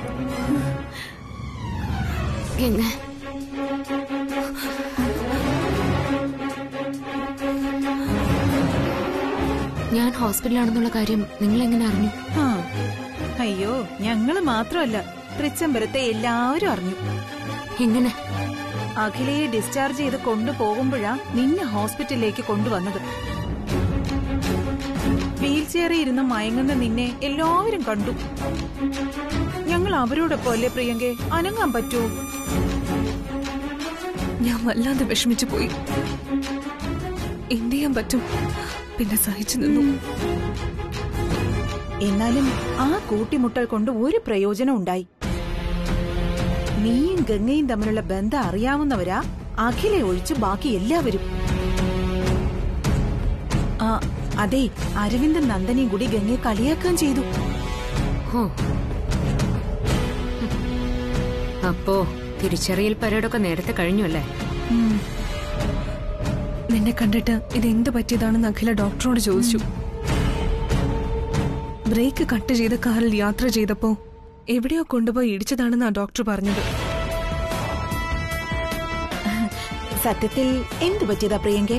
എങ്ങ ഞാൻ ഹോസ്പിറ്റലാണെന്നുള്ള കാര്യം നിങ്ങൾ എങ്ങനെ അറിഞ്ഞു ആ അയ്യോ ഞങ്ങള് മാത്രമല്ല തൃച്ചംബരത്തെ എല്ലാവരും അറിഞ്ഞു എങ്ങനെ അഖിലയെ ഡിസ്ചാർജ് ചെയ്ത് കൊണ്ടുപോകുമ്പോഴാ നിന്നെ ഹോസ്പിറ്റലിലേക്ക് കൊണ്ടുവന്നത് വീൽ ചെയറിൽ ഇരുന്ന് മയങ്ങുന്ന നിന്നെ എല്ലാവരും കണ്ടു ഞങ്ങൾ അവരോടൊപ്പം അല്ലേ പ്രിയങ്കെ അനങ്ങാൻ പറ്റുമോ ഞാൻ വല്ലാതെ വിഷമിച്ചു പോയി എന്ത് ചെയ്യാൻ പറ്റും പിന്നെ സഹിച്ചു നിന്നു എന്നാലും ആ കൂട്ടിമുട്ടൽ കൊണ്ട് ഒരു പ്രയോജനം ഉണ്ടായി നീയും ഗംഗയും തമ്മിലുള്ള ബന്ധം അറിയാവുന്നവരാ അഖിലെ ഒഴിച്ച് ബാക്കി എല്ലാവരും ആ അതെ അരവിന്ദൻ നന്ദനയും കൂടി ഗംഗയെ കളിയാക്കാൻ ചെയ്തു ഓ അപ്പോ തിരിച്ചറിയൽ പരേഡൊക്കെ നേരത്തെ കഴിഞ്ഞു അല്ലേ ഉം. നിന്നെ കണ്ടിട്ട് ഇത് എന്ത് പറ്റിയതാണെന്ന് അഖില ഡോക്ടറോട് ചോദിച്ചു ബ്രേക്ക് കട്ട് ചെയ്ത കാറിൽ യാത്ര ചെയ്തപ്പോ എവിടെയോ കൊണ്ടുപോയി ഇടിച്ചതാണെന്നാ ഡോക്ടർ പറഞ്ഞത് സത്യത്തിൽ എന്തു പറ്റിയതാ പ്രിയങ്കെ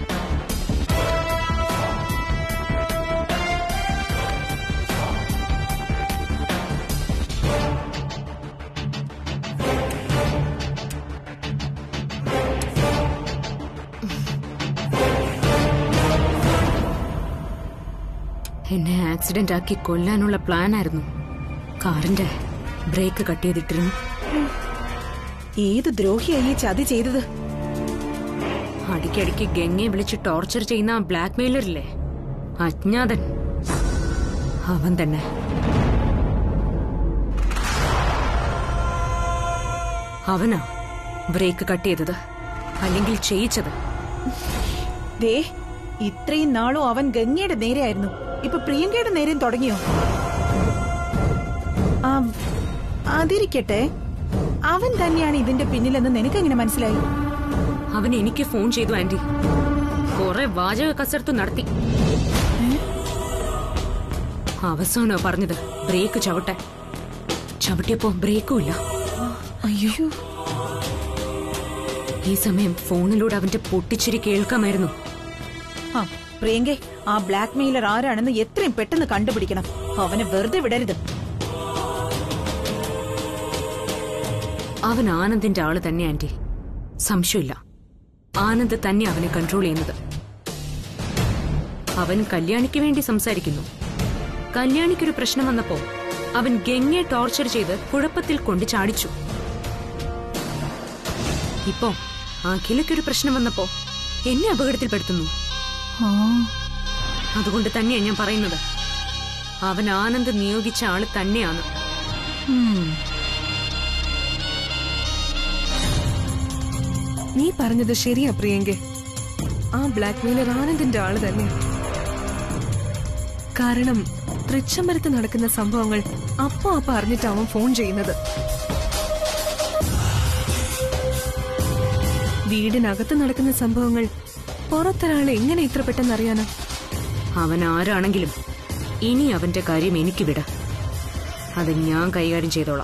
എന്നെ ആക്സിഡന്റ് ആക്കി കൊല്ലാനുള്ള പ്ലാൻ ആയിരുന്നു കാറിന്റെ ബ്രേക്ക് കട്ട് ചെയ്തിട്ടിരുന്നു ഏത് ദ്രോഹിയായി ഈ ചതി ചെയ്തത് അടിക്കടിക്ക് ഗംഗയെ വിളിച്ച് ടോർച്ചർ ചെയ്യുന്ന ആ ബ്ലാക്ക് മെയിലറില്ലേ അജ്ഞാതൻ അവൻ തന്നെ അവനാ ബ്രേക്ക് കട്ട് ചെയ്തത് അല്ലെങ്കിൽ ചെയ്യിച്ചത് ദേ ഇത്രയും നാളും അവൻ ഗംഗയുടെ നേരെയായിരുന്നു ഇപ്പൊ പ്രിയങ്കയുടെ നേരെയും തുടങ്ങിയോ ആ, അതിരിക്കട്ടെ അവൻ തന്നെയാണ് ഇതിന്റെ പിന്നിലെന്ന് നിനക്കെങ്ങനെ മനസ്സിലായി അവൻ എനിക്ക് ഫോൺ ചെയ്തു ആന്റി കുറെ വാചക കസരത്ത് നടത്തി അവസാനോ പറഞ്ഞത് ബ്രേക്ക് ചവിട്ടെ ചവിട്ടിയപ്പോ ബ്രേക്കും ഇല്ല അയ്യോ ഈ സമയം ഫോണിലൂടെ അവന്റെ പൊട്ടിച്ചിരി കേൾക്കാമായിരുന്നു ആ പ്രിയങ്കെ ആ ബ്ലാക്ക് മെയിലർ ആരാണെന്ന് എത്രയും പെട്ടെന്ന് കണ്ടുപിടിക്കണം അവനെ വെറുതെ വിടരുത് അവൻ ആനന്ദിന്റെ ആള് തന്നെ ആന്റി സംശയമില്ല ആനന്ദ് തന്നെ അവനെ കൺട്രോൾ ചെയ്യുന്നത് അവൻ കല്യാണിക്ക് വേണ്ടി സംസാരിക്കുന്നു കല്യാണിക്കൊരു പ്രശ്നം വന്നപ്പോ അവൻ ഗംഗയെ ടോർച്ചർ ചെയ്ത് കുഴപ്പത്തിൽ കൊണ്ട് ചാടിച്ചു ഇപ്പോ അഖിലയ്ക്കൊരു പ്രശ്നം വന്നപ്പോ എന്നെ അപകടത്തിൽപ്പെടുത്തുന്നു അതുകൊണ്ട് തന്നെയാ ഞാൻ പറയുന്നത് അവൻ ആനന്ദ് നിയോഗിച്ച ആള് തന്നെയാണ് നീ പറഞ്ഞത് ശരിയാ പ്രിയങ്കെ ആ ബ്ലാക്ക് മെയിലർ ആനന്ദിന്റെ ആള് തന്നെ കാരണം തൃച്ചംബരത്ത് നടക്കുന്ന സംഭവങ്ങൾ അപ്പോ അപ്പ അറിഞ്ഞിട്ടാവും ഫോൺ ചെയ്യുന്നത് വീടിനകത്ത് നടക്കുന്ന സംഭവങ്ങൾ പുറത്തൊരാളെ എങ്ങനെ ഇത്ര പെട്ടെന്ന് അറിയാനാ അവൻ ആരാണെങ്കിലും ഇനി അവന്റെ കാര്യം എനിക്ക് വിട അത് ഞാൻ കൈകാര്യം ചെയ്തോളാം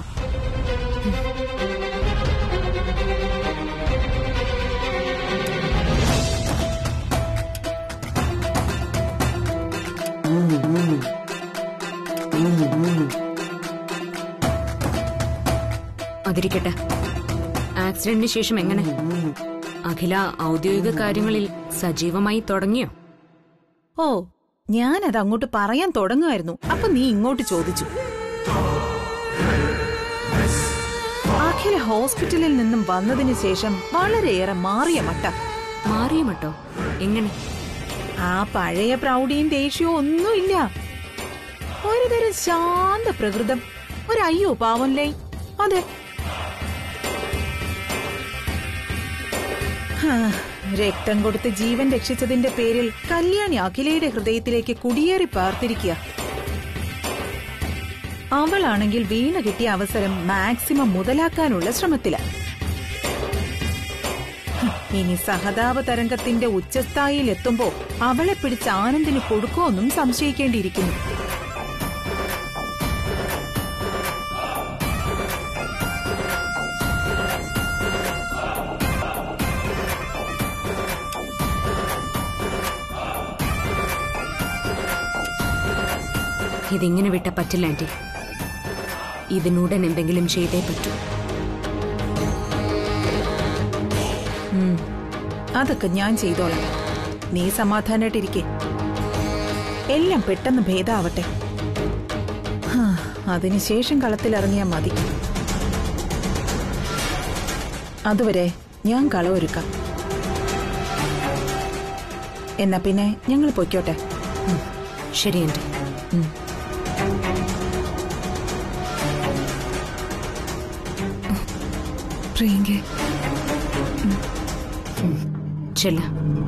അതിരിക്കട്ടെ ആക്സിഡന്റിന് ശേഷം എങ്ങനെ അഖില ഔദ്യോഗിക കാര്യങ്ങളിൽ സജീവമായി തുടങ്ങിയോ ഓ ഞാനത് അങ്ങോട്ട് പറയാൻ തുടങ്ങുമായിരുന്നു അപ്പൊ നീ ഇങ്ങോട്ട് ചോദിച്ചു അഖില ഹോസ്പിറ്റലിൽ നിന്നും വന്നതിന് ശേഷം വളരെയേറെ മാറിയ മട്ട മാറിയ മട്ടോ എങ്ങനെ ആ പഴയ പ്രൗഢിയും ദേഷ്യവും ഒന്നുമില്ല ഒരുതരം ശാന്ത പ്രകൃതം ഒരു അയ്യോ പാവല്ലേ അതെ ഹാ, രക്തം കൊടുത്ത് ജീവൻ രക്ഷിച്ചതിന്റെ പേരിൽ കല്യാണി അഖിലയുടെ ഹൃദയത്തിലേക്ക് കുടിയേറി പാർത്തിരിക്കുക അവളാണെങ്കിൽ വീണ് കിട്ടിയ അവസരം മാക്സിമം മുതലാക്കാനുള്ള ശ്രമത്തില ഇനി സഹതാപ തരംഗത്തിന്റെ ഉച്ചസ്ഥായിയിൽ എത്തുമ്പോ അവളെ പിടിച്ച് ആനന്ദിന് കൊടുക്കുമെന്നും സംശയിക്കേണ്ടിയിരിക്കുന്നു ഇതിങ്ങനെ വിട്ട പറ്റില്ല ആന്റി ഇതിനുടൻ എന്തെങ്കിലും ചെയ്തേ പറ്റൂ അതൊക്കെ ഞാൻ ചെയ്തോളാം നീ സമാധാനായിട്ടിരിക്കെ എല്ലാം പെട്ടെന്ന് ഭേദാവട്ടെ ഹാ, അതിനുശേഷം കളത്തിലിറങ്ങിയാ മതി അതുവരെ ഞാൻ കളമൊരുക്കാം എന്നാ പിന്നെ ഞങ്ങൾ പൊയ്ക്കോട്ടെ ശരി ആന്റി പ്രിയങ്കെ ചെല്ല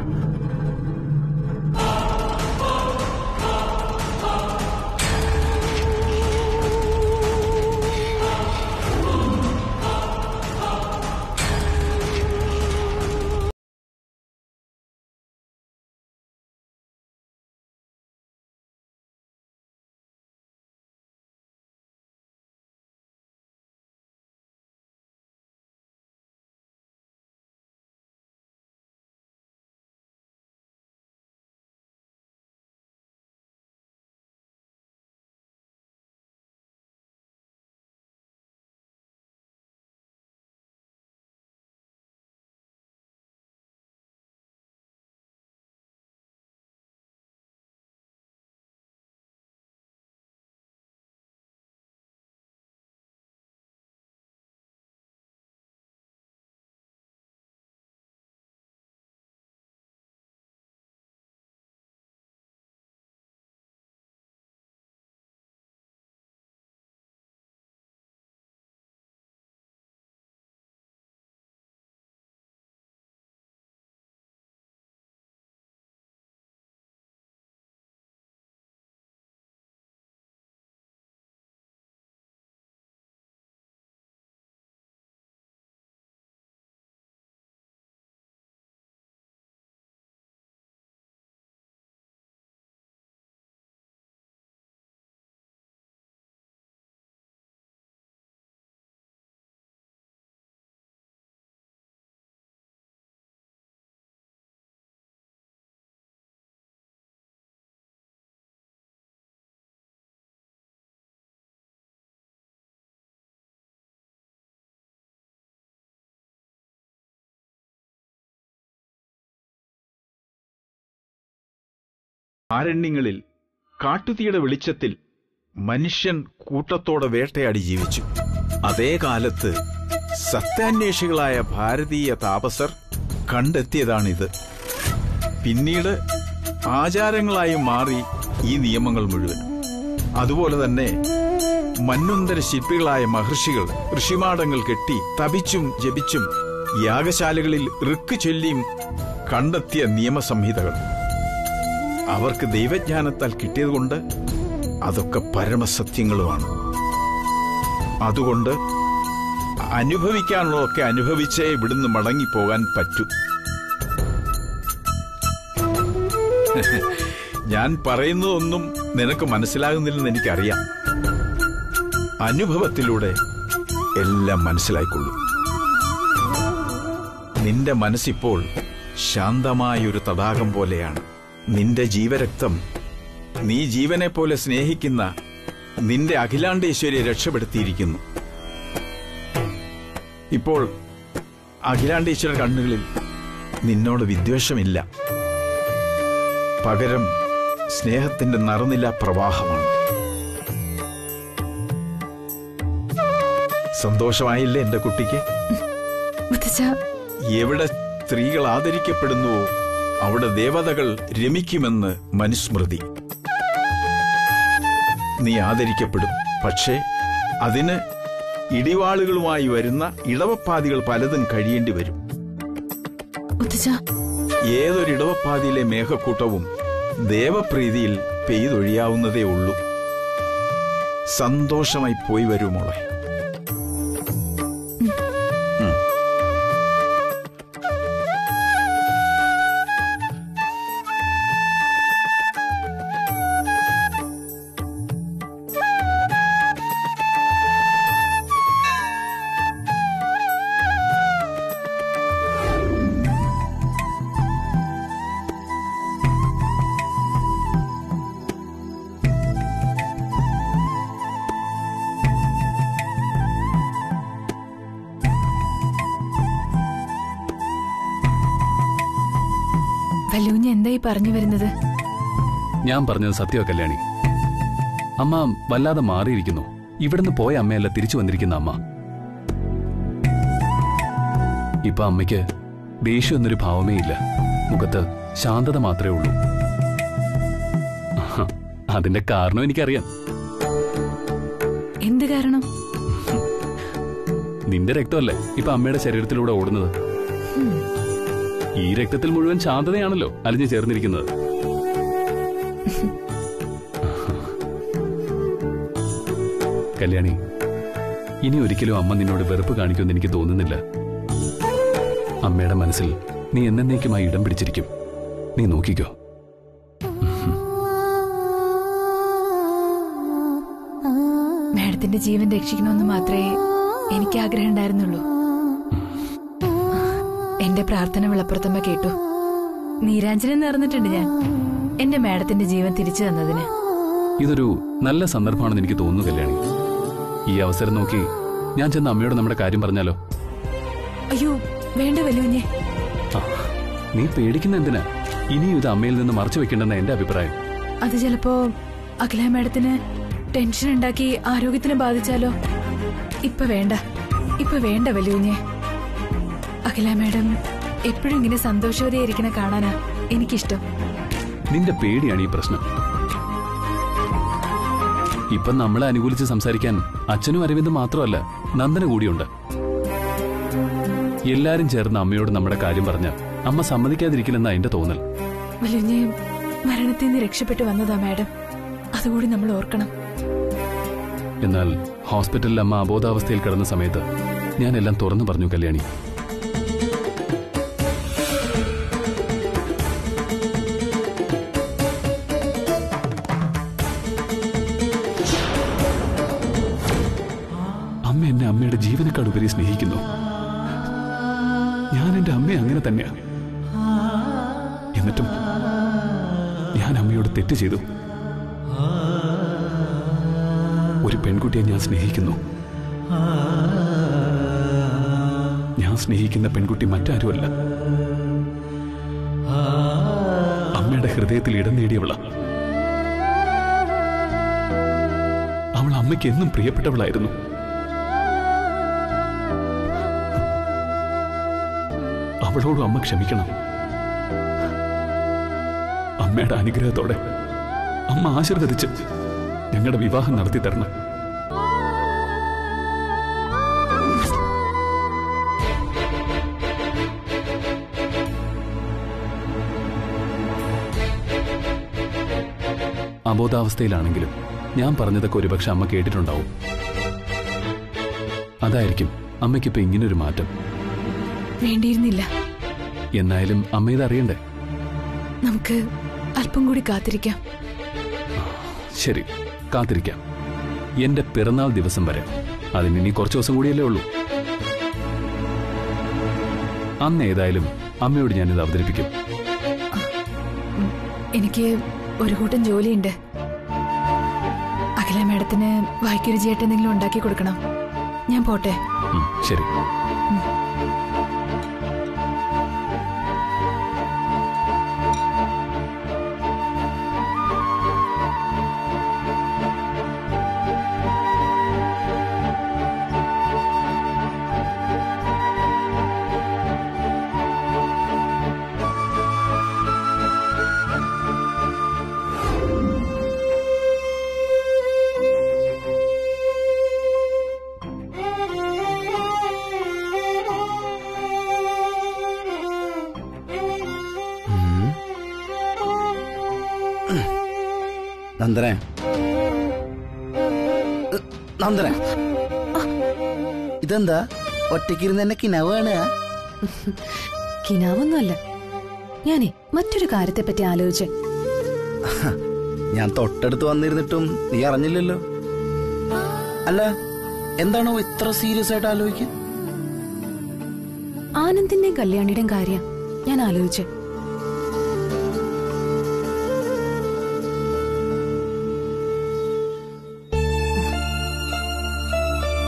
ആരണ്യങ്ങളിൽ കാട്ടുതീയുടെ വെളിച്ചത്തിൽ മനുഷ്യൻ കൂട്ടത്തോടെ വേട്ടയാടി ജീവിച്ചു അതേ കാലത്ത് സത്യാന്വേഷികളായ ഭാരതീയ താപസർ കണ്ടെത്തിയതാണിത് പിന്നീട് ആചാരങ്ങളായി മാറി ഈ നിയമങ്ങൾ മുഴുവൻ അതുപോലെ തന്നെ മന്നുന്തര ശില്പികളായ മഹർഷികൾ ഋഷിമാടങ്ങൾ കെട്ടി തപിച്ചും ജപിച്ചും യാഗശാലകളിൽ ഋക്ക് ചൊല്ലിയും കണ്ടെത്തിയ നിയമസംഹിതകൾ അവർക്ക് ദൈവജ്ഞാനത്താൽ കിട്ടിയതുകൊണ്ട് അതൊക്കെ പരമസത്യങ്ങളുമാണ് അതുകൊണ്ട് അനുഭവിക്കാനുള്ളതൊക്കെ അനുഭവിച്ചേ ഇവിടുന്ന് മടങ്ങിപ്പോകാൻ പറ്റൂ ഞാൻ പറയുന്നതൊന്നും നിനക്ക് മനസ്സിലാകുന്നില്ലെന്ന് എനിക്കറിയാം അനുഭവത്തിലൂടെ എല്ലാം മനസ്സിലായിക്കൊള്ളൂ നിന്റെ മനസ്സിപ്പോൾ ശാന്തമായൊരു തടാകം പോലെയാണ് നിന്റെ ജീവരക്തം നീ ജീവനെ പോലെ സ്നേഹിക്കുന്ന നിന്റെ അഖിലാണ്ടേശ്വരിയെ രക്ഷപ്പെടുത്തിയിരിക്കുന്നു ഇപ്പോൾ അഖിലാണ്ടേശ്വര കണ്ണുകളിൽ നിന്നോട് വിദ്വേഷമില്ല പകരം സ്നേഹത്തിന്റെ നറുനില പ്രവാഹമാണ് സന്തോഷമായില്ലേ എന്റെ കുട്ടിക്ക് മുത്തച്ഛ എവിടെ സ്ത്രീകൾ ആദരിക്കപ്പെടുന്നുവോ അവിടെ ദേവതകൾ രമിക്കുമെന്ന് മനുസ്മൃതി നീ ആദരിക്കപ്പെടും പക്ഷേ അതിന് ഇടിവാളുകളുമായി വരുന്ന ഇടവപ്പാതികൾ പലതും കഴിയേണ്ടി വരും മുത്തച്ഛ ഏതൊരു ഇടവപ്പാതിയിലെ മേഘക്കൂട്ടവും ദേവപ്രീതിയിൽ പെയ്തൊഴിയാവുന്നതേ ഉള്ളൂ സന്തോഷമായി പോയി വരൂ മോളെ ഉം. വല്യൂഞ്ഞ എന്തായി പറഞ്ഞു വരുന്നത് ഞാൻ പറഞ്ഞത് സത്യ കല്യാണി അമ്മ വല്ലാതെ മാറിയിരിക്കുന്നു ഇവിടുന്ന് പോയ അമ്മയല്ല തിരിച്ചു വന്നിരിക്കുന്ന അമ്മ ഇപ്പൊ അമ്മയ്ക്ക് ദേഷ്യം എന്നൊരു ഭാവമേ ഇല്ല മുഖത്ത് ശാന്തത മാത്രമേ ഉള്ളൂ ആഹാ, അതിന്റെ കാരണം എനിക്കറിയാം എന്ത് കാരണം നിന്റെ രക്തമല്ലേ ഇപ്പൊ അമ്മയുടെ ശരീരത്തിലൂടെ ഓടുന്നത് ഈ രക്തത്തിൽ മുഴുവൻ ശാന്തതയാണല്ലോ അലിഞ്ഞു ചേർന്നിരിക്കുന്നത് കല്യാണി ഇനി ഒരിക്കലും അമ്മ നിന്നോട് വെറുപ്പ് കാണിക്കുമെന്ന് എനിക്ക് തോന്നുന്നില്ല അമ്മയുടെ മനസ്സിൽ നീ എന്നേക്കുമായി ഇടം പിടിച്ചിരിക്കും നീ നോക്കിക്കോ മാഡത്തിന്റെ ജീവൻ രക്ഷിക്കണമെന്ന് മാത്രമേ എനിക്ക് ആഗ്രഹം ഉണ്ടായിരുന്നുള്ളൂ എന്റെ പ്രാർത്ഥന വിളപ്പുറത്തമ്മ കേട്ടു നീരാഞ്ജനം നേർന്നിട്ടുണ്ട് ഞാൻ എന്റെ മാഡത്തിന്റെ ജീവൻ തിരിച്ചു തന്നതിന് ഇതൊരു നല്ല സന്ദർഭമാണെന്ന് എനിക്ക് തോന്നുന്നു കല്യാണി ഈ അവസരം നോക്കി ഞാൻ ചെന്ന് അമ്മയോട് നമ്മുടെ കാര്യം പറഞ്ഞാലോ അയ്യോ വേണ്ട വല്യൂഞ്ഞെ ആ, നീ പേടിക്കുന്ന എന്തിനാ ഇനിയും ഇത് അമ്മയിൽ നിന്ന് മറച്ചു വെക്കേണ്ടെന്ന എന്റെ അഭിപ്രായം അത് ചിലപ്പോ അഖില മാഡത്തിന് ടെൻഷൻ ഉണ്ടാക്കി ആരോഗ്യത്തിന് ബാധിച്ചാലോ ഇപ്പൊ വേണ്ട ഇപ്പൊ വേണ്ട വല്യൂഞ്ഞെ അഖില മാഡം എപ്പോഴും ഇങ്ങനെ സന്തോഷവതിയായിരിക്കണ കാണാനാ എനിക്കിഷ്ടം നിന്റെ പേടിയാണ് ഈ പ്രശ്നം ഇപ്പം നമ്മളെ അനുകൂലിച്ച് സംസാരിക്കാൻ അച്ഛനും അരവിന്ദും മാത്രമല്ല നന്ദന കൂടിയുണ്ട് എല്ലാരും ചേർന്ന് അമ്മയോട് നമ്മുടെ കാര്യം പറഞ്ഞാൽ അമ്മ സമ്മതിക്കാതിരിക്കില്ലെന്നാ എന്റെ തോന്നൽ വല്യൂഞ്ഞെ മരണത്തിൽ നിന്ന് രക്ഷപ്പെട്ടു വന്നതാ മാഡം അതുകൂടി നമ്മൾ ഓർക്കണം എന്നാൽ ഹോസ്പിറ്റലിൽ അമ്മ അബോധാവസ്ഥയിൽ കിടന്ന സമയത്ത് ഞാൻ എല്ലാം തുറന്നു പറഞ്ഞു കല്യാണി അമ്മ എന്നെ അമ്മയുടെ ജീവനേക്കാൾ ഉപരി സ്നേഹിക്കുന്നു ഞാൻ എന്റെ അമ്മയെ അങ്ങനെ തന്നെയാ എന്നിട്ടും ഞാൻ അമ്മയോട് തെറ്റ് ചെയ്തു ഒരു പെൺകുട്ടിയെ ഞാൻ സ്നേഹിക്കുന്നു ഞാൻ സ്നേഹിക്കുന്ന പെൺകുട്ടി മറ്റാരുമല്ല അമ്മയുടെ ഹൃദയത്തിൽ ഇടം നേടിയവള അവൾ അമ്മയ്ക്ക് എന്നും പ്രിയപ്പെട്ടവളായിരുന്നു അവളോടും അമ്മ ക്ഷമിക്കണം അമ്മയുടെ അനുഗ്രഹത്തോടെ അമ്മ ആശീർവദിച്ച് ഞങ്ങളുടെ വിവാഹം നടത്തി തരണം അബോധാവസ്ഥയിലാണെങ്കിലും ഞാൻ പറഞ്ഞതൊക്കെ ഒരുപക്ഷെ അമ്മ കേട്ടിട്ടുണ്ടാവും അതായിരിക്കും അമ്മയ്ക്കിപ്പോ ഇങ്ങനൊരു മാറ്റം വേണ്ടിയിരുന്നില്ല എന്നായാലും അമ്മ ഇത് അറിയണ്ടേ നമുക്ക് അല്പം കൂടി കാത്തിരിക്കാം ശരി കാത്തിരിക്കാം എന്റെ പിറന്നാൾ ദിവസം വരെ അതിന് ഇനി കുറച്ച് ദിവസം കൂടിയല്ലേ ഉള്ളൂ അന്ന് ഏതായാലും അമ്മയോട് ഞാനിത് അവതരിപ്പിക്കും എനിക്ക് ഒരു കൂട്ടം ജോലിയുണ്ട് അഖില മാഡത്തിന് വായിക്കുരുചിയായിട്ട് എന്തെങ്കിലും ഉണ്ടാക്കി കൊടുക്കണം ഞാൻ പോട്ടെ ഉം, ശരി നന്ദനെ ഉ, നന്ദനെ ഇതെന്താ ഒറ്റയ്ക്കിരുന്ന് എന്നെ കിനവാണ് കിനാവൊന്നുമല്ല ഞാനേ മറ്റൊരു കാര്യത്തെപ്പറ്റി ആലോചിച്ച് ഞാൻ തൊട്ടടുത്ത് വന്നിരുന്നിട്ടും നീ അറിഞ്ഞില്ലല്ലോ അല്ല എന്താണോ ഇത്ര സീരിയസ് ആയിട്ട് ആലോചിക്കുക ആനന്ദിന്റെയും കല്യാണിയുടെയും കാര്യം ഞാൻ ആലോചിച്ച്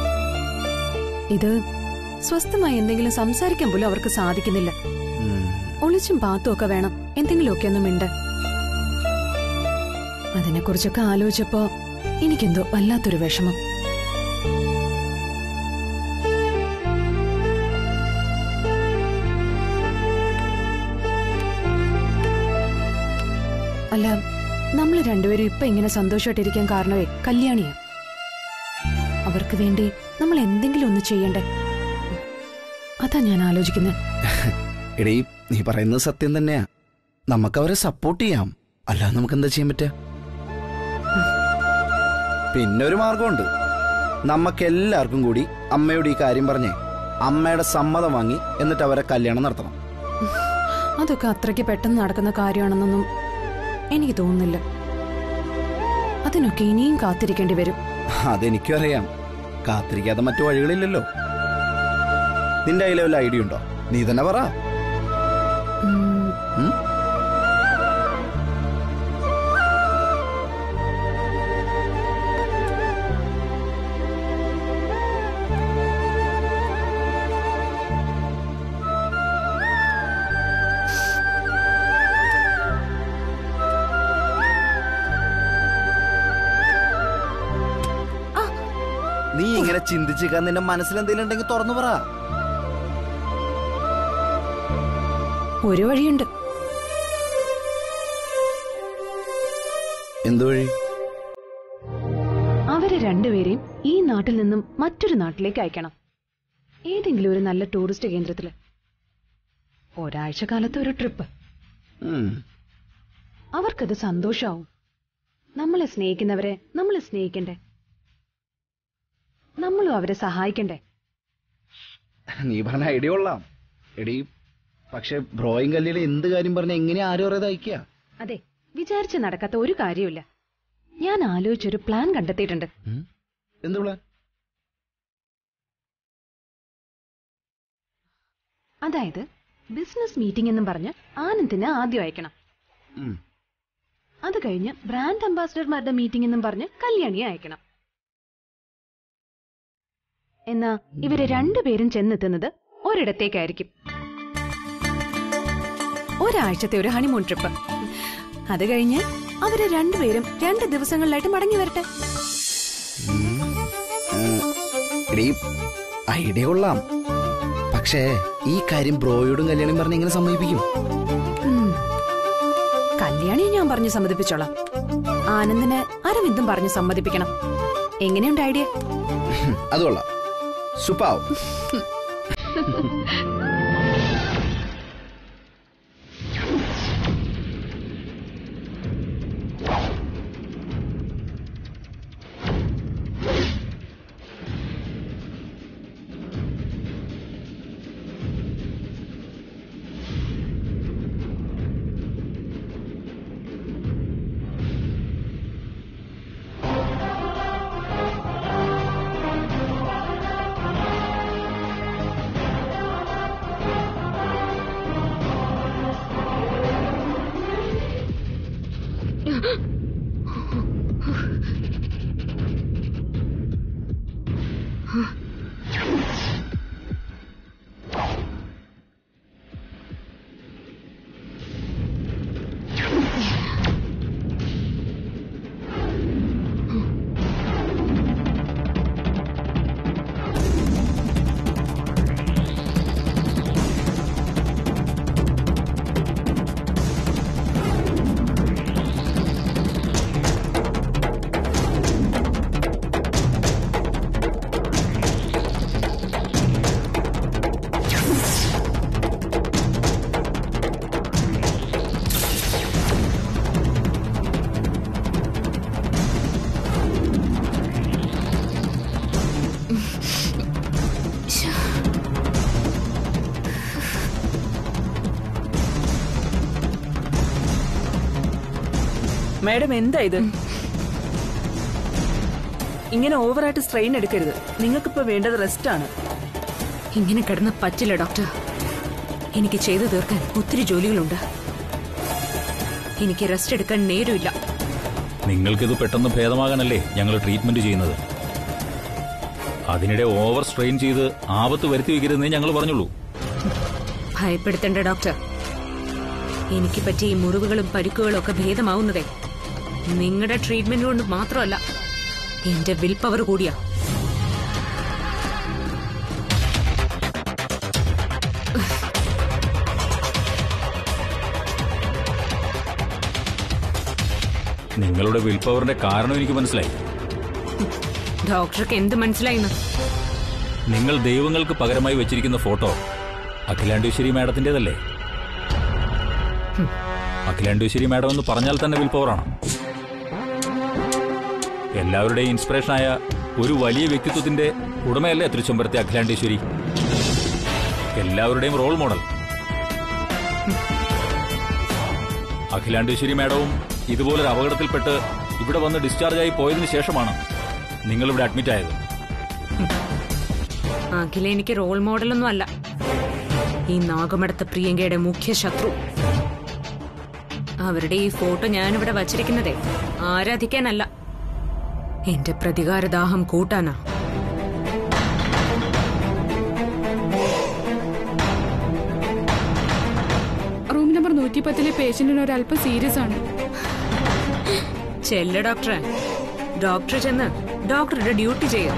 ഇത് സ്വസ്ഥമായി എന്തെങ്കിലും സംസാരിക്കാൻ പോലും അവർക്ക് സാധിക്കുന്നില്ല ഉം. ഒളിച്ചും പാത്തും ഒക്കെ വേണം എന്തെങ്കിലുമൊക്കെ ഒന്ന് മിണ്ട അതിനെക്കുറിച്ചൊക്കെ ആലോചിച്ചപ്പോ എനിക്കെന്തോ വല്ലാത്തൊരു വിഷമം അല്ല നമ്മൾ രണ്ടുപേരും ഇപ്പൊ ഇങ്ങനെ സന്തോഷമായിട്ടിരിക്കാൻ കാരണമേ കല്യാണിയാ അവർക്ക് വേണ്ടി നമ്മൾ എന്തെങ്കിലും ഒന്ന് ചെയ്യണ്ടേ അതാ ഞാൻ ആലോചിക്കുന്നത് എടീ നീ പറയുന്നത് സത്യം തന്നെയാ നമുക്ക് അവരെ സപ്പോർട്ട് ചെയ്യാം അല്ലാതെ നമുക്ക് എന്താ ചെയ്യാൻ പറ്റുക പിന്നെ ഒരു മാർഗമുണ്ട് നമുക്ക് എല്ലാവർക്കും കൂടി അമ്മയോട് ഈ കാര്യം പറഞ്ഞേ അമ്മയുടെ സമ്മതം വാങ്ങി എന്നിട്ട് അവരെ കല്യാണം നടത്തണം അതൊക്കെ അത്രയ്ക്ക് പെട്ടെന്ന് നടക്കുന്ന കാര്യമാണെന്നൊന്നും എനിക്ക് തോന്നുന്നില്ല അതിനൊക്കെ ഇനിയും കാത്തിരിക്കേണ്ടി വരും അതെനിക്കും അറിയാം കാത്തിരിക്കാതെ മറ്റു വഴികളില്ലല്ലോ നിന്റെ കയ്യിൽ വല്ല ഐഡിയ ഉണ്ടോ നീ തന്നെ പറ ഉം, ഉം? നീ ഇങ്ങനെ ചിന്തിച്ചിരിക്കാൻ നിന്റെ മനസ്സിൽ എന്തെങ്കിലും ഉണ്ടെങ്കിൽ തുറന്നു പറ ഒരു വഴിയുണ്ട് എന്തു വഴി അവരെ രണ്ടുപേരെയും ഈ നാട്ടിൽ നിന്നും മറ്റൊരു നാട്ടിലേക്ക് അയക്കണം ഏതെങ്കിലും ഒരു നല്ല ടൂറിസ്റ്റ് കേന്ദ്രത്തില് ഒരാഴ്ച കാലത്ത് ഒരു ട്രിപ്പ് ഉം. അവർക്കത് സന്തോഷാവും നമ്മളെ സ്നേഹിക്കുന്നവരെ നമ്മൾ സ്നേഹിക്കണ്ടേ നമ്മളും അവരെ സഹായിക്കണ്ടേ നീ പറഞ്ഞ ഐഡിയ കൊള്ളാം എടി പക്ഷെ ബ്രോയും കല്ലിയിൽ എന്ത് കാര്യം പറഞ്ഞ എങ്ങനെ ആരും അറിയാതെ അയക്കുക അതെ വിചാരിച്ച് നടക്കാത്ത ഒരു കാര്യമില്ല ഞാൻ ആലോചിച്ചൊരു പ്ലാൻ കണ്ടെത്തിയിട്ടുണ്ട് എന്ത് പ്ലാൻ അതായത് ബിസിനസ് മീറ്റിംഗ് എന്നും പറഞ്ഞ് ആനന്ദിന് ആദ്യം അയക്കണം ഉം. അത് കഴിഞ്ഞ് ബ്രാൻഡ് അംബാസിഡർമാരുടെ മീറ്റിംഗ് എന്നും പറഞ്ഞ് കല്യാണിയെ അയക്കണം എന്നാ ഇവര് രണ്ടുപേരും ചെന്നെത്തുന്നത് ഒരിടത്തേക്കായിരിക്കും ഒരാഴ്ചത്തെ ഒരു ഹണിമൂൺ ട്രിപ്പ് അത് കഴിഞ്ഞ് അവര് രണ്ടുപേരും രണ്ട് ദിവസങ്ങളിലായിട്ട് മടങ്ങി വരട്ടെ എടി ഐഡിയ കൊള്ളാം പക്ഷേ ഈ കാര്യം ബ്രോയോടും കല്യാണം പറഞ്ഞ് എങ്ങനെ സമ്മതിപ്പിക്കും ഉം. കല്യാണിയെ ഞാൻ പറഞ്ഞു സമ്മതിപ്പിച്ചോളാം ആനന്ദിന് അരവിന്ദും പറഞ്ഞു സമ്മതിപ്പിക്കണം എങ്ങനെയുണ്ട് ഐഡിയ അത് കൊള്ളാം സുപ്പാവും മാഡം എന്താ ഇത് ഇങ്ങനെ ഓവറായിട്ട് സ്ട്രെയിൻ എടുക്കരുത് നിങ്ങൾക്കിപ്പോ വേണ്ടത് റെസ്റ്റ് ആണ് ഇങ്ങനെ കിടന്ന് പറ്റില്ല ഡോക്ടർ എനിക്ക് ചെയ്തു തീർക്കാൻ ഒത്തിരി ജോലികളുണ്ട് എനിക്ക് റെസ്റ്റ് എടുക്കാൻ നേരമില്ല നിങ്ങൾക്കിത് പെട്ടെന്ന് ഭേദമാകാനല്ലേ ഞങ്ങൾ ട്രീറ്റ്മെന്റ് ചെയ്യുന്നത് അതിനിടെ ഓവർ സ്ട്രെയിൻ ചെയ്ത് ആപത്ത് വരുത്തി വയ്ക്കരുതെന്നേ ഞങ്ങൾ പറഞ്ഞുള്ളൂ ഭയപ്പെടുത്തണ്ട ഡോക്ടർ എനിക്ക് പറ്റിയ ഈ മുറിവുകളും പരിക്കുകളും ഒക്കെ ഭേദമാവുന്നതേ നിങ്ങളുടെ ട്രീറ്റ്മെന്റ് കൊണ്ട് മാത്രമല്ല എന്റെ വിൽ പവർ കൂടിയാ നിങ്ങളുടെ വിൽ പവറിന്റെ കാരണം എനിക്ക് മനസ്സിലായി ഡോക്ടർക്ക് എന്ത് മനസ്സിലായിന്ന് നിങ്ങൾ ദൈവങ്ങൾക്ക് പകരമായി വെച്ചിരിക്കുന്ന ഫോട്ടോ അഖിലാണ്ടേശ്വരി മാഡത്തിന്റേതല്ലേ ഹും. അഖിലാണ്ടേശ്വരി മാഡം എന്ന് പറഞ്ഞാൽ തന്നെ വിൽ പവറാണ് എല്ലാവരുടെയും ഇൻസ്പിറേഷനായ ഒരു വലിയ വ്യക്തിത്വത്തിന്റെ ഉടമയല്ലേ തൃച്ചംബരത്തെ അഖിലാണ്ടേശ്വരി എല്ലാവരുടെയും റോൾ മോഡൽ ഹും. അഖിലാണ്ടേശ്വരി മാഡവും ഇതുപോലൊരു അപകടത്തിൽപ്പെട്ട് ഇവിടെ വന്ന് ഡിസ്ചാർജ് ആയി പോയതിനു ശേഷമാണ് നിങ്ങൾ ഇവിടെ അഡ്മിറ്റ് ആയത് അഖില എനിക്ക് റോൾ മോഡലൊന്നും അല്ല ഈ നാഗമടത്ത പ്രിയങ്കയുടെ മുഖ്യ ശത്രു അവരുടെ ഈ ഫോട്ടോ ഞാനിവിടെ വച്ചിരിക്കുന്നതേ ആരാധിക്കാനല്ല എന്റെ പ്രതികാരദാഹം കൂട്ടാനാ റൂം നമ്പർ നൂറ്റി പത്തിലെ പേഷ്യന്റിന് ഒരു അല്പം സീരിയസ് ആണ് ചെല്ല ഡോക്ടറെ ഡോക്ടർ ചെന്ന് ഡോക്ടറുടെ ഡ്യൂട്ടി ചെയ്യും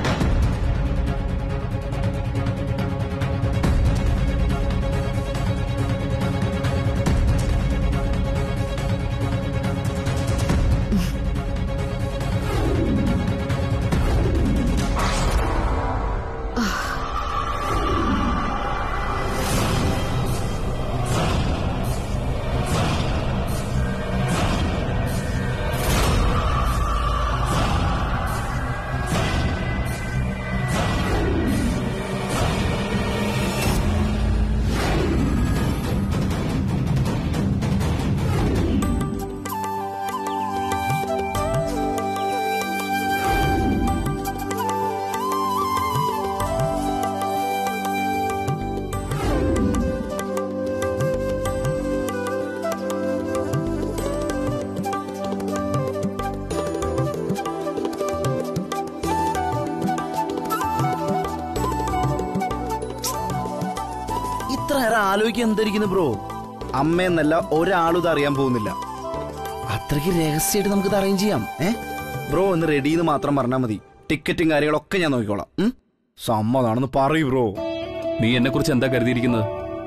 ഇത്ര നേരം ആലോചിക്കാൻ എന്തായിരിക്കുന്നു ബ്രോ അമ്മയെന്നല്ല ഒരാളും ഇത് അറിയാൻ പോകുന്നില്ല അത്രയ്ക്ക് രഹസ്യമായിട്ട് നമുക്ക് ഇത് അറേഞ്ച് ചെയ്യാം ഏ ബ്രോ ഒന്ന് റെഡി എന്ന് മാത്രം പറഞ്ഞാൽ മതി ടിക്കറ്റും കാര്യങ്ങളൊക്കെ ഞാൻ നോക്കിക്കോളാം ഉം? സമ്മതാണെന്ന് പറയൂ ബ്രോ നീ എന്നെ കുറിച്ച് എന്താ കരുതിയിരിക്കുന്നത്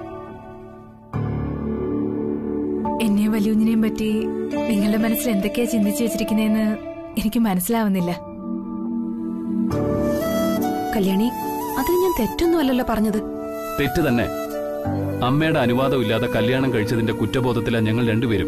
എന്നെ വലിയുഞ്ഞിനെയും പറ്റി നിങ്ങളുടെ മനസ്സിൽ എന്തൊക്കെയാ ചിന്തിച്ചു വെച്ചിരിക്കുന്നതെന്ന് എനിക്ക് മനസ്സിലാവുന്നില്ല കല്യാണി അതിന് ഞാൻ തെറ്റൊന്നും അല്ലല്ലോ പറഞ്ഞത് തെറ്റ് തന്നെ അമ്മയുടെ അനുവാദം ഇല്ലാതെ കല്യാണം കഴിച്ചതിന്റെ കുറ്റബോധത്തിലാ ഞങ്ങൾ രണ്ടുപേരും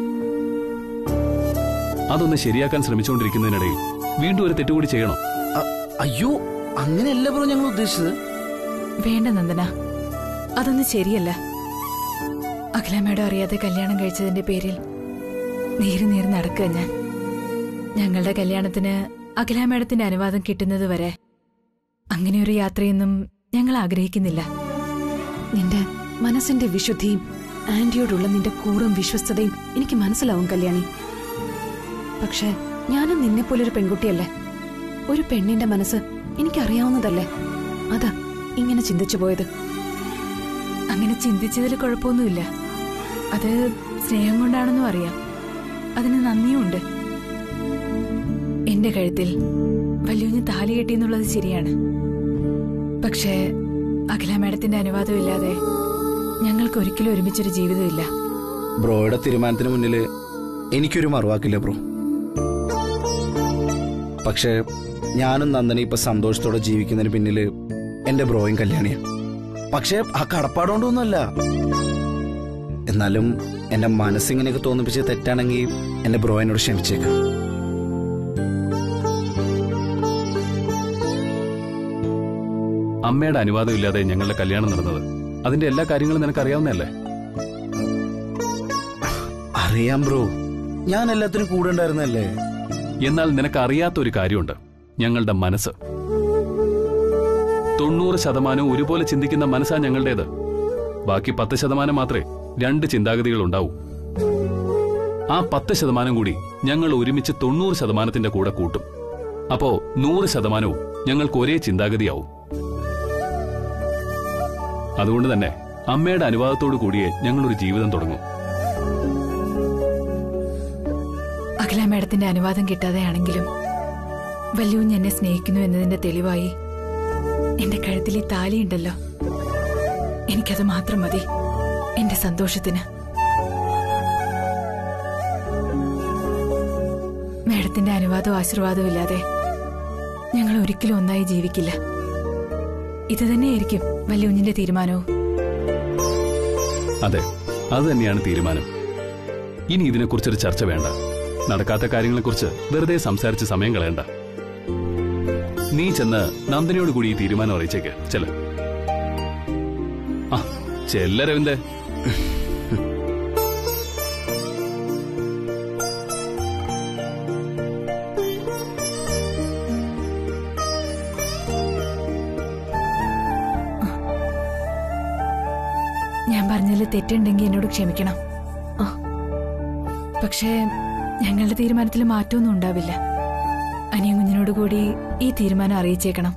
അതൊന്ന് ശരിയാക്കാൻ ശ്രമിച്ചുകൊണ്ടിരിക്കുന്നതിനിടയിൽ വീണ്ടും ഒരു തെറ്റുകൂടി ചെയ്യണം അ- അയ്യോ അങ്ങനെയല്ല ബ്രോ ഞങ്ങൾ ഉദ്ദേശിച്ചത് വേണ്ട നന്ദന അതൊന്നും ശരിയല്ല അഖിലാമ്മയുടെ അറിയാതെ കല്യാണം കഴിച്ചതിന്റെ പേരിൽ നേരി നേരി നടക്കുക ഞാൻ ഞങ്ങളുടെ കല്യാണത്തിന് അഖിലാമ്മേടത്തിന്റെ അനുവാദം കിട്ടുന്നത് വരെ അങ്ങനെയൊരു യാത്രയൊന്നും ഞങ്ങൾ ആഗ്രഹിക്കുന്നില്ല നിന്റെ മനസ്സിന്റെ വിശുദ്ധിയും ആന്റിയോടുള്ള നിന്റെ കൂറും വിശ്വസ്തതയും എനിക്ക് മനസ്സിലാവും കല്യാണി പക്ഷെ ഞാനും നിന്നെ പോലൊരു പെൺകുട്ടിയല്ലേ ഒരു പെണ്ണിന്റെ മനസ്സ് എനിക്കറിയാവുന്നതല്ലേ അതാ ഇങ്ങനെ ചിന്തിച്ചു പോയത് അങ്ങനെ ചിന്തിച്ചതിൽ കുഴപ്പമൊന്നുമില്ല അത് സ്നേഹം കൊണ്ടാണെന്നും അറിയാം അതിന് നന്ദിയുമുണ്ട് എന്റെ കഴുത്തിൽ വലിയ താലി കെട്ടിയെന്നുള്ളത് ശരിയാണ് പക്ഷേ അഖില മാഡത്തിന്റെ അനുവാദമില്ലാതെ ഞങ്ങൾക്ക് ഒരിക്കലും ഒരുമിച്ചൊരു ജീവിതമില്ല ബ്രോയുടെ തീരുമാനത്തിന് മുന്നിൽ എനിക്കൊരു മറുവാക്കില്ല ബ്രോ പക്ഷേ ഞാനും നന്ദന ഇപ്പൊ സന്തോഷത്തോടെ ജീവിക്കുന്നതിന് പിന്നിൽ എന്റെ ബ്രോയും കല്യാണിയാ പക്ഷേ ആ കടപ്പാടുകൊണ്ടൊന്നുമല്ല എന്നാലും എന്റെ മനസ്സിങ്ങനെയൊക്കെ തോന്നിപ്പിച്ച് തെറ്റാണെങ്കിൽ എന്റെ ബ്രോ എന്നോട് ക്ഷമിച്ചേക്കാം അമ്മയുടെ അനുവാദം ഇല്ലാതെ ഞങ്ങളുടെ കല്യാണം നടന്നത് അതിന്റെ എല്ലാ കാര്യങ്ങളും നിനക്ക് അറിയാവുന്നതല്ലേ അറിയാം ബ്രോ ഞാൻ എല്ലാത്തിനും കൂടെ ഉണ്ടായിരുന്നല്ലേ എന്നാൽ നിനക്ക് അറിയാത്ത ഒരു കാര്യമുണ്ട് ഞങ്ങളുടെ മനസ്സ് തൊണ്ണൂറ് ശതമാനവും ഒരുപോലെ ചിന്തിക്കുന്ന മനസ്സാ ഞങ്ങളുടേത് ബാക്കി പത്ത് ശതമാനം മാത്രമേ രണ്ട് ചിന്താഗതികൾ ഉണ്ടാവൂ ആ പത്ത് ശതമാനം കൂടി ഞങ്ങൾ ഒരുമിച്ച് തൊണ്ണൂറ് ശതമാനത്തിന്റെ കൂടെ കൂട്ടും അപ്പോ നൂറ് ശതമാനവും ഞങ്ങൾക്ക് ഒരേ ചിന്താഗതിയാവും അതുകൊണ്ട് തന്നെ അമ്മയുടെ അനുവാദത്തോടു കൂടിയേ ഞങ്ങളൊരു ജീവിതം തുടങ്ങും അഖില മേഡത്തിന്റെ അനുവാദം കിട്ടാതെയാണെങ്കിലും വല്യൂഞ്ഞ് എന്നെ സ്നേഹിക്കുന്നു എന്നതിന്റെ തെളിവായി എന്റെ കഴുത്തിൽ ഈ താലിയുണ്ടല്ലോ എനിക്കത് മാത്രം മതി എന്റെ സന്തോഷത്തിന് മേഡത്തിന്റെ അനുവാദവും ആശീർവാദവും ഇല്ലാതെ ഞങ്ങൾ ഒരിക്കലും ഒന്നായി ജീവിക്കില്ല ഇത് തന്നെയായിരിക്കും വല്യൂഞ്ഞിന്റെ തീരുമാനവും അതെ അത് തന്നെയാണ് തീരുമാനം ഇനി ഇതിനെക്കുറിച്ചൊരു ചർച്ച വേണ്ട നടക്കാത്ത കാര്യങ്ങളെക്കുറിച്ച് വെറുതെ സംസാരിച്ച് സമയം കളയണ്ട നീ ചെന്ന് നന്ദനയോട് കൂടി ഈ തീരുമാനം അറിയിച്ചേക്ക് ചെല ആ ചെല്ല രവിന്ദേ ഞാൻ പറഞ്ഞതിൽ തെറ്റുണ്ടെങ്കിൽ എന്നോട് ക്ഷമിക്കണം ആ. പക്ഷേ ഞങ്ങളുടെ തീരുമാനത്തിൽ മാറ്റമൊന്നും ഉണ്ടാവില്ല അനിയൻ കുഞ്ഞിനോട് കൂടി ഈ തീരുമാനം അറിയിച്ചേക്കണം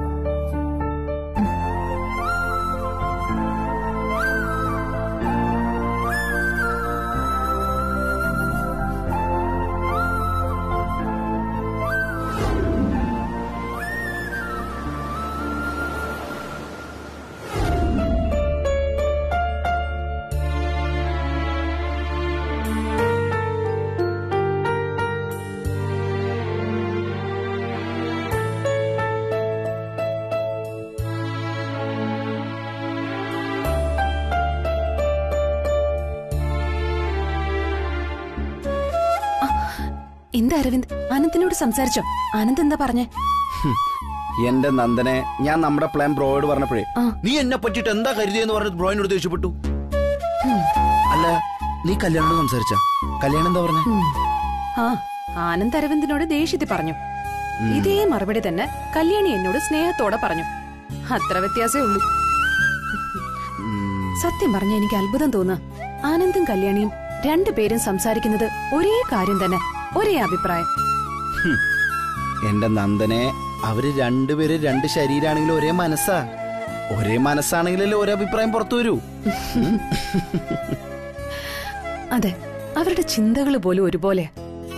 എന്താ അരവിന്ദ് ആനന്ദിനോട് സംസാരിച്ചോ ആനന്ദ് എന്താ പറഞ്ഞേ എന്റെ നന്ദനെ ഞാൻ നമ്മുടെ പ്ലാൻ ബ്രോയോട് പറഞ്ഞപ്പോഴേ ആ. നീ എന്നെ പറ്റിട്ട് എന്താ കരുതിയെന്ന് പറഞ്ഞത് ബ്രോയിനോട് ദേഷ്യപ്പെട്ടു അല്ല നീ കല്യാണോട് സംസാരിച്ച കല്യാണം എന്താ പറഞ്ഞേ ആ ആനന്ദ് അരവിന്ദിനോട് ദേഷ്യത്തിൽ പറഞ്ഞു ഇതേ മറുപടി തന്നെ കല്യാണി എന്നോട് സ്നേഹത്തോടെ പറഞ്ഞു അത്ര വ്യത്യാസമേ ഉള്ളൂ സത്യം പറഞ്ഞ എനിക്ക് അത്ഭുതം തോന്നുക ആനന്ദും കല്യാണിയും രണ്ടുപേരും സംസാരിക്കുന്നത് ഒരേ കാര്യം തന്നെ ഒരേ അഭിപ്രായം എന്റെ നന്ദനെ അവര് രണ്ടുപേര് രണ്ട് ശരീരാണെങ്കിലും ഒരേ മനസ്സാ ഒരേ മനസ്സാണെങ്കിലല്ലേ ഒരേ അഭിപ്രായം പുറത്തു വരൂ അതെ അവരുടെ ചിന്തകൾ പോലും ഒരുപോലെ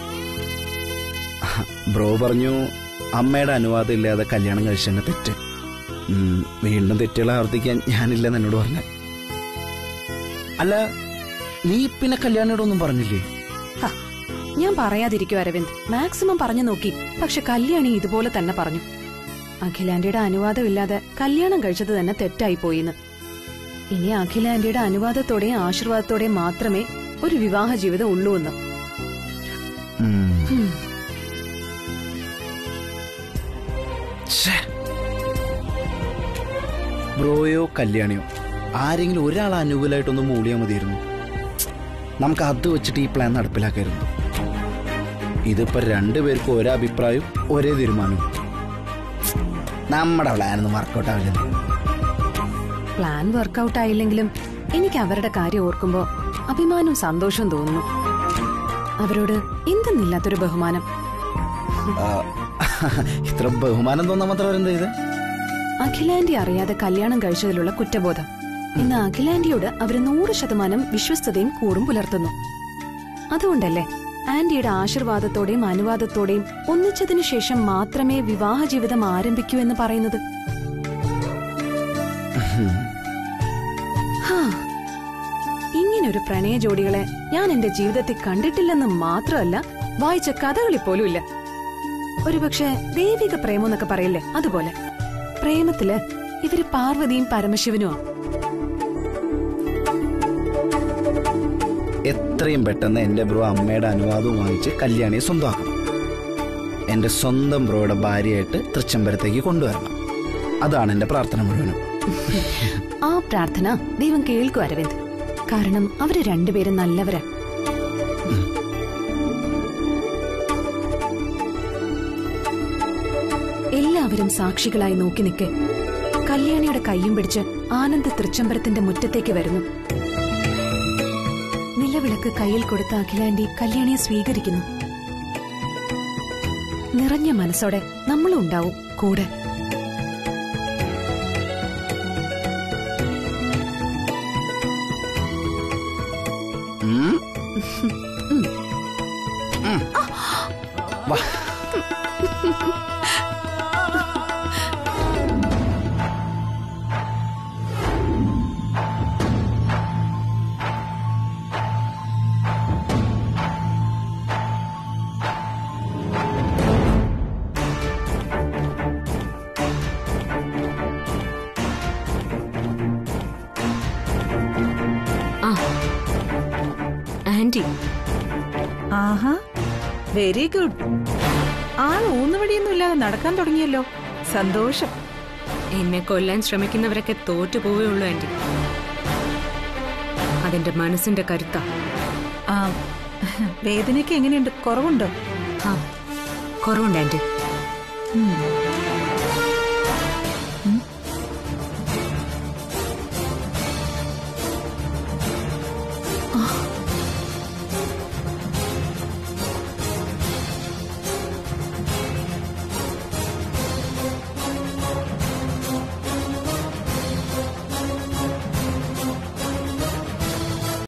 ബ്രോ പറഞ്ഞു അമ്മയുടെ അനുവാദം ഇല്ലാതെ കല്യാണം കഴിച്ചെന്നെ തെറ്റ് ഉം, വീണ്ടും തെറ്റുകൾ ആവർത്തിക്കാൻ ഞാനില്ലെന്ന് എന്നോട് പറഞ്ഞു അല്ല നീ പിന്നെ കല്യാണിയോടൊന്നും പറഞ്ഞില്ലേ ഹ, ഞാൻ പറയാതിരിക്കും അരവിന്ദ് മാക്സിമം പറഞ്ഞു നോക്കി പക്ഷെ കല്യാണി ഇതുപോലെ തന്നെ പറഞ്ഞു അഖിലാന്റിയുടെ അനുവാദമില്ലാതെ കല്യാണം കഴിച്ചത് തന്നെ തെറ്റായി പോയിന്ന് ഇനി അഖിലാന്റിയുടെ അനുവാദത്തോടെയും ആശീർവാദത്തോടെയും മാത്രമേ ഒരു വിവാഹ ജീവിതം ഉള്ളൂ എന്ന് ഉം. ഹും. ഛേ. ബ്രോയോ കല്യാണിയോ ആരെങ്കിലും ഒരാൾ അനുകൂലമായിട്ടൊന്ന് മൂളിയാൽ മതിയായിരുന്നു നമുക്ക് അത് വെച്ചിട്ട് ഈ പ്ലാൻ നടപ്പിലാക്കായിരുന്നു ഇതിപ്പോ രണ്ടുപേർക്കും ഒരേ അഭിപ്രായവും ഒരേ തീരുമാനവും നമ്മുടെ പ്ലാനൊന്നും വർക്കൗട്ട് ആവില്ല പ്ലാൻ വർക്കൗട്ട് ആയില്ലെങ്കിലും എനിക്ക് അവരുടെ കാര്യം ഓർക്കുമ്പോ അഭിമാനവും സന്തോഷവും തോന്നുന്നു അവരോട് എന്തെന്നില്ലാത്തൊരു ബഹുമാനം ഇത്ര ബഹുമാനം തോന്നാൻ മാത്രം അവരെന്താ ഇത് അഖിലാന്റി അറിയാതെ കല്യാണം കഴിച്ചതിലുള്ള കുറ്റബോധം ഇന്ന് അഖിലാന്റിയോട് അവര് നൂറ് ശതമാനം വിശ്വസ്തതയും കൂറും പുലർത്തുന്നു അതുകൊണ്ടല്ലേ ആന്റിയുടെ ആശീർവാദത്തോടെയും അനുവാദത്തോടെയും ഒന്നിച്ചതിനു ശേഷം മാത്രമേ വിവാഹ ജീവിതം ആരംഭിക്കൂ എന്ന് പറയുന്നത് ഹാ, ഇങ്ങനൊരു പ്രണയ ജോഡികളെ ഞാൻ എന്റെ ജീവിതത്തിൽ കണ്ടിട്ടില്ലെന്ന് മാത്രമല്ല വായിച്ച കഥകളിൽ പോലും ഇല്ല ഒരുപക്ഷെ ദൈവിക പ്രേമം എന്നൊക്കെ പറയില്ലേ അതുപോലെ പ്രേമത്തില് ഇവര് പാർവതിയും പരമശിവനുമാ എത്രയും പെട്ടെന്ന് എന്റെ ബ്രോ അമ്മയുടെ അനുവാദവും വാങ്ങിച്ച് കല്യാണിയെ സ്വന്തമാക്കണം എന്റെ സ്വന്തം ബ്രോയുടെ ഭാര്യയായിട്ട് തൃച്ചംബരത്തേക്ക് കൊണ്ടുവരണം അതാണ് എന്റെ പ്രാർത്ഥന മുഴുവനും ആ പ്രാർത്ഥന ദൈവം കേൾക്കും അരവിന്ദ് കാരണം അവര് രണ്ടുപേരും നല്ലവരാ എല്ലാവരും സാക്ഷികളായി നോക്കി നിൽക്കെ കല്യാണിയുടെ കയ്യും പിടിച്ച് ആനന്ദ് തൃച്ചംബരത്തിന്റെ മുറ്റത്തേക്ക് വരുന്നു നിലവിളക്ക് കയ്യിൽ കൊടുത്ത അഖിലാന്റി കല്യാണിയെ സ്വീകരിക്കുന്നു നിറഞ്ഞ മനസ്സോടെ നമ്മളും ഉണ്ടാവും കൂടെ ഉം. ഉം. ഉം. വാ ആ ആന്റി ആഹാ വെരി ഗുഡ് ആൾ ഊന്നുവടിയൊന്നും ഇല്ലാതെ നടക്കാൻ തുടങ്ങിയല്ലോ സന്തോഷം എന്നെ കൊല്ലാൻ ശ്രമിക്കുന്നവരൊക്കെ തോറ്റു പോവുകയുള്ളൂ ആന്റി അതെന്റെ മനസ്സിന്റെ കരുത്താ ആ വേദനയ്ക്ക് എങ്ങനെയുണ്ട് കുറവുണ്ടോ ആ കുറവുണ്ട് ആന്റി ഉം.